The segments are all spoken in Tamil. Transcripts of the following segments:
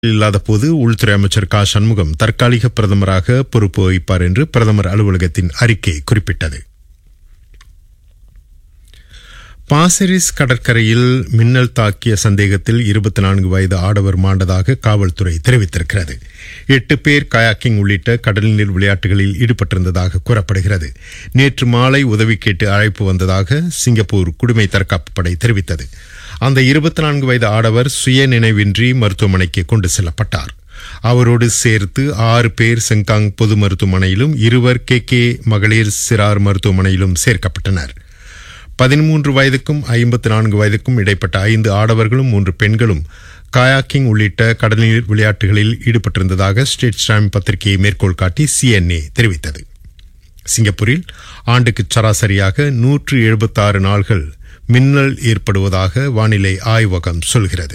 இல்லாத போது உள்துறை அமைச்சர் க சண்முகம் தற்காலிக பிரதமராக பொறுப்பு வகிப்பார் என்று பிரதமர் அலுவலகத்தின் அறிக்கை குறிப்பிட்டது பாசரிஸ் கடற்கரையில் மின்னல் தாக்கிய சந்தேகத்தில் இருபத்தி நான்கு வயது ஆடவர் மாண்டதாக காவல்துறை தெரிவித்திருக்கிறது எட்டு பேர் கயாக்கிங் உள்ளிட்ட கடல்நீர் விளையாட்டுகளில் ஈடுபட்டிருந்ததாக கூறப்படுகிறது நேற்று மாலை உதவி கேட்டு அழைப்பு வந்ததாக சிங்கப்பூர் குடிமை தற்காப்பு படை தெரிவித்தது அந்த இருபத்தி நான்கு வயது ஆடவர் சுய நினைவின்றி மருத்துவமனைக்கு கொண்டு செல்லப்பட்டார் அவரோடு சேர்த்து ஆறு பேர் செங்காங் பொது மருத்துவமனையிலும் இருவர் கே கே மகளிர் சிறார் மருத்துவமனையிலும் சேர்க்கப்பட்டனர் பதிமூன்று வயதுக்கும் ஐம்பத்தி நான்கு வயதுக்கும் இடைப்பட்ட ஐந்து ஆடவர்களும் மூன்று பெண்களும் காயாக்கிங் உள்ளிட்ட கடல்நீர் விளையாட்டுகளில் ஈடுபட்டிருந்ததாக ஸ்டேட் ஸ்டாம் பத்திரிகையை மேற்கோள் காட்டி சிஎன்ஏ தெரிவித்தது சிங்கப்பூரில் ஆண்டுக்கு சராசரியாக நூற்று எழுபத்தாறு நாள்கள் மின்னல் ஏற்படுவதாக வானிலை ஆய்வகம் சொல்கிறது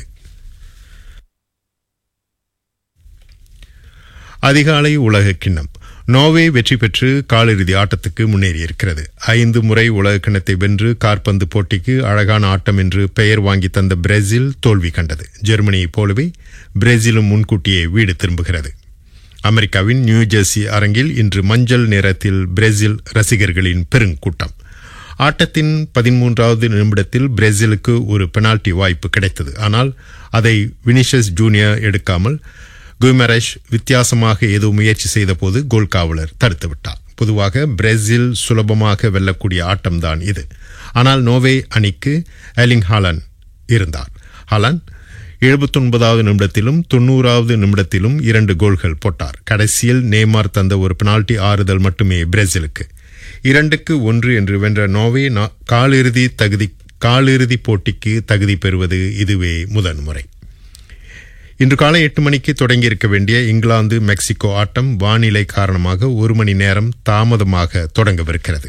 அதிகாலை உலக கிண்ணம் நோர்வே வெற்றி பெற்று காலிறுதி ஆட்டத்துக்கு முன்னேறியிருக்கிறது ஐந்து முறை உலக கிண்ணத்தை வென்று கார்பந்து போட்டிக்கு அழகான ஆட்டம் என்று பெயர் வாங்கி தந்த பிரேசில் தோல்வி கண்டது ஜெர்மனியைப் போலவே பிரேசிலும் முன்கூட்டியே வீடு திரும்புகிறது அமெரிக்காவின் நியூ ஜெர்சி அரங்கில் இன்று மஞ்சள் நிறத்தில் பிரேசில் ரசிகர்களின் பெருங்கூட்டம் ஆட்டத்தின் பதிமூன்றாவது நிமிடத்தில் பிரேசிலுக்கு ஒரு பெனால்டி வாய்ப்பு கிடைத்தது ஆனால் அதை வினிஷஸ் ஜூனியர் எடுக்காமல் குமரஷ் வித்தியாசமாக ஏதோ முயற்சி செய்தபோது கோல் காவலர் தடுத்துவிட்டார் பொதுவாக பிரேசில் சுலபமாக வெல்லக்கூடிய ஆட்டம்தான் இது ஆனால் நோவே அணிக்கு எலிங் ஹாலன் இருந்தார் ஹாலன் எழுபத்தொன்பதாவது நிமிடத்திலும் தொண்ணூறாவது நிமிடத்திலும் இரண்டு கோல்கள் போட்டார் கடைசியில் நேமார் தந்த ஒரு பெனால்டி ஆறுதல் மட்டுமே பிரேசிலுக்கு இரண்டுக்கு ஒன்று என்று வென்ற நோவே காலிறுதி தகுதி காலிறுதி போட்டிக்கு தகுதி பெறுவது இதுவே முதன்முறை இன்று காலை எட்டு மணிக்கு தொடங்கியிருக்க வேண்டிய இங்கிலாந்து மெக்சிகோ ஆட்டம் வானிலை காரணமாக ஒரு மணி நேரம் தாமதமாக தொடங்கவிருக்கிறது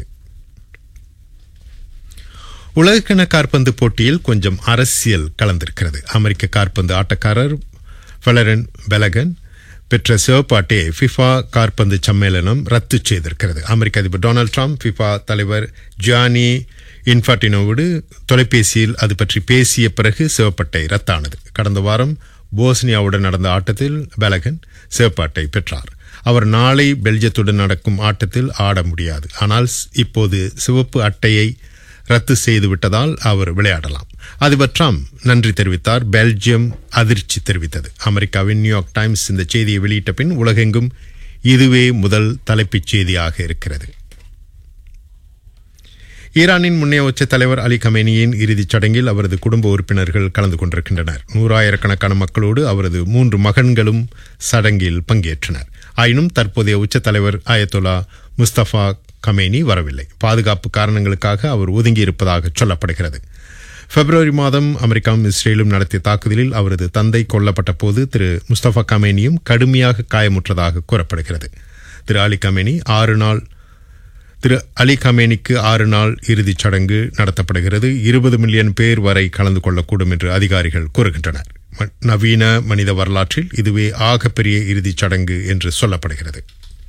உலகக்கிண கார்பந்து போட்டியில் கொஞ்சம் அரசியல் கலந்திருக்கிறது அமெரிக்க கார்பந்து ஆட்டக்காரர் ஃபெலரன் பெலகன் பெற்ற சிவப்பாட்டை ஃபிஃபா கார்பந்து சம்மேளனம் ரத்து செய்திருக்கிறது அமெரிக்க அதிபர் டொனால்டு ட்ரம்ப் ஃபிஃபா தலைவர் ஜானி இன்ஃபாட்டினோவோடு தொலைபேசியில் அது பற்றி பேசிய பிறகு சிவப்பட்டை ரத்தானது கடந்த வாரம் போஸ்னியாவுடன் நடந்த ஆட்டத்தில் பெலகன் சிவப்பாட்டை பெற்றார் அவர் நாளை பெல்ஜியத்துடன் நடக்கும் ஆட்டத்தில் ஆட முடியாது ஆனால் இப்போது சிவப்பு அட்டையை ரத்து செய்துவிட்டதால் அவர் விளையாடலாம் அதிபர் ட்ரம்ப் நன்றி தெரிவித்தார் பெல்ஜியம் அதிர்ச்சி தெரிவித்தது அமெரிக்காவின் நியூயார்க் டைம்ஸ் இந்த செய்தியை வெளியிட்ட பின் உலகெங்கும் இதுவே முதல் தலைப்புச் செய்தியாக இருக்கிறது ஈரானின் முன்னைய உச்ச தலைவர் அலி கமேனியின் இறுதிச் சடங்கில் அவரது குடும்ப உறுப்பினர்கள் கலந்து கொண்டிருக்கின்றனர் நூறாயிரக்கணக்கான மக்களோடு அவரது மூன்று மகன்களும் சடங்கில் பங்கேற்றனர் ஆயினும் தற்போதைய உச்ச தலைவர் அயத்துல்லா முஸ்தபா கமேனி வரவில்லை பாதுகாப்பு காரணங்களுக்காக அவர் ஒதுங்கியிருப்பதாக சொல்லப்படுகிறது பிப்ரவரி மாதம் அமெரிக்காவும் இஸ்ரேலும் நடத்திய தாக்குதலில் அவரது தந்தை கொல்லப்பட்ட போது திரு முஸ்தபா கமேனியும் கடுமையாக காயமுற்றதாக கூறப்படுகிறது திரு அலி கமேனி ஆறு நாள் திரு அலி கமேனிக்கு ஆறு நாள் இறுதிச் சடங்கு நடத்தப்படுகிறது இருபது மில்லியன் பேர் வரை கலந்து கொள்ளக்கூடும் என்று அதிகாரிகள் கூறுகின்றனர் நவீன மனித வரலாற்றில் இதுவே ஆகப்பெரிய இறுதிச் சடங்கு என்று சொல்லப்படுகிறது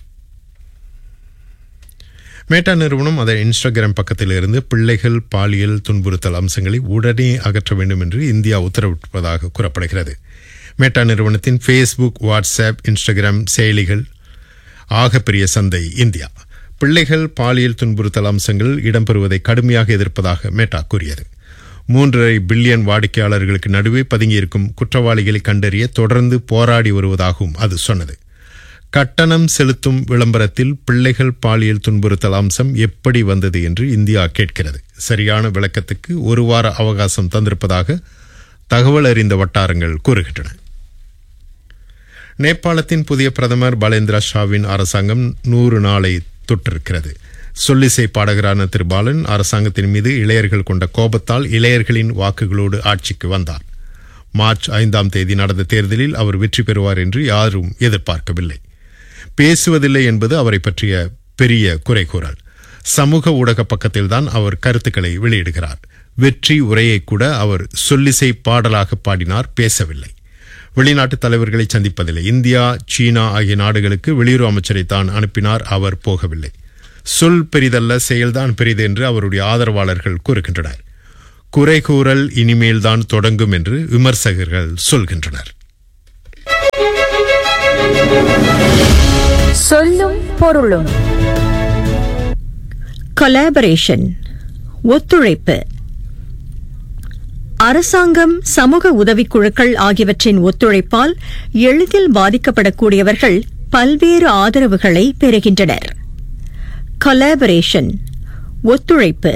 மேட்டா நிறுவனம் அதன் இன்ஸ்டாகிராம் பக்கத்தில் இருந்து பிள்ளைகள் பாலியல் துன்புறுத்தல் அம்சங்களை உடனே அகற்ற வேண்டும் என்று இந்தியா உத்தரவிட்டிருப்பதாக கூறப்படுகிறது மேட்டா நிறுவனத்தின் ஃபேஸ்புக் வாட்ஸ்அப் இன்ஸ்டாகிராம் செயலிகள் ஆகப்பெரிய சந்தை இந்தியா பிள்ளைகள் பாலியல் துன்புறுத்தல் அம்சங்கள் இடம்பெறுவதை கடுமையாக எதிர்ப்பதாக மேட்டா கூறியது மூன்றரை பில்லியன் வாடிக்கையாளர்களுக்கு நடுவே பதுங்கியிருக்கும் குற்றவாளிகளை கண்டறிய தொடர்ந்து போராடி வருவதாகவும் அது சொன்னது கட்டணம் செலுத்தும் விளம்பரத்தில் பிள்ளைகள் பாலியல் துன்புறுத்தல் அம்சம் எப்படி வந்தது என்று இந்தியா கேட்கிறது சரியான விளக்கத்துக்கு ஒரு வார அவகாசம் தந்திருப்பதாக தகவல் அறிந்த வட்டாரங்கள் கூறுகின்றன நேபாளத்தின் புதிய பிரதமர் பலேந்திரா ஷாவின் அரசாங்கம் நூறு நாளை தொட்டிருக்கிறது சொல்லிசை பாடகரான திரு பாலன் அரசாங்கத்தின் மீது இளையர்கள் கொண்ட கோபத்தால் இளையர்களின் வாக்குகளோடு ஆட்சிக்கு வந்தார் மார்ச் ஐந்தாம் தேதி நடந்த தேர்தலில் அவர் வெற்றி பெறுவார் என்று யாரும் எதிர்பார்க்கவில்லை பேசுவதில்லை என்பது அவரை பற்றிய பெரிய குறைகூறல் சமூக ஊடக பக்கத்தில்தான் அவர் கருத்துக்களை வெளியிடுகிறார் வெற்றி உரையை கூட அவர் சொல்லிசை பாடலாக பாடினார் பேசவில்லை வெளிநாட்டு தலைவர்களை சந்திப்பதில்லை இந்தியா சீனா ஆகிய நாடுகளுக்கு வெளியுறவு அமைச்சரை தான் அனுப்பினார் அவர் போகவில்லை சொல் பெரிதல்ல செயல்தான் பெரிது என்று அவருடைய ஆதரவாளர்கள் கூறுகின்றனர் குறை கூறல் இனிமேல்தான் தொடங்கும் என்று விமர்சகர்கள் சொல்கின்றனர் சொல்லும் பொருளும் கொலாபரேஷன் ஒத்துழைப்பு அரசாங்கம் சமூக உதவிக்குழுக்கள் ஆகியவற்றின் ஒத்துழைப்பால் எளிதில் பாதிக்கப்படக்கூடியவர்கள் பல்வேறு ஆதரவுகளை பெறுகின்றனர் கொலாபரேஷன் ஒத்துழைப்பு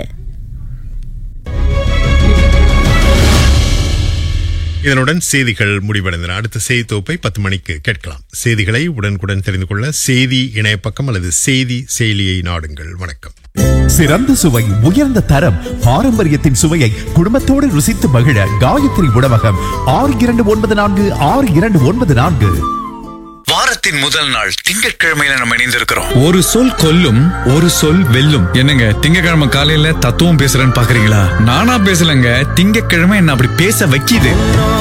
இதனுடன் செய்திகள் முடிவடைந்தன அடுத்த செய்தி தொகுப்பை பத்து மணிக்கு கேட்கலாம் செய்திகளை உடனுக்குடன் தெரிந்து கொள்ள செய்தி இணையப்பக்கம் அல்லது செய்தி செயலியை நாடுங்கள் வணக்கம் சிறந்த சுவை உயர்ந்த தரம் பாரம்பரியத்தின் சுவையை குடும்பத்தோடு ருசித்து மகிழ காயத்ரி உணவகம் ஆறு இரண்டு ஒன்பது நான்கு ஆறு இரண்டு ஒன்பது நான்கு வாரத்தின் முதல் நாள் திங்கட்கிழமையில நம்ம இணைந்திருக்கிறோம் ஒரு சொல் கொல்லும் ஒரு சொல் வெல்லும் என்னங்க திங்கக்கிழமை காலையில தத்துவம் பேசுறேன்னு பாக்குறீங்களா நானா பேசலங்க திங்கக்கிழமை என்ன அப்படி பேச வைக்கிது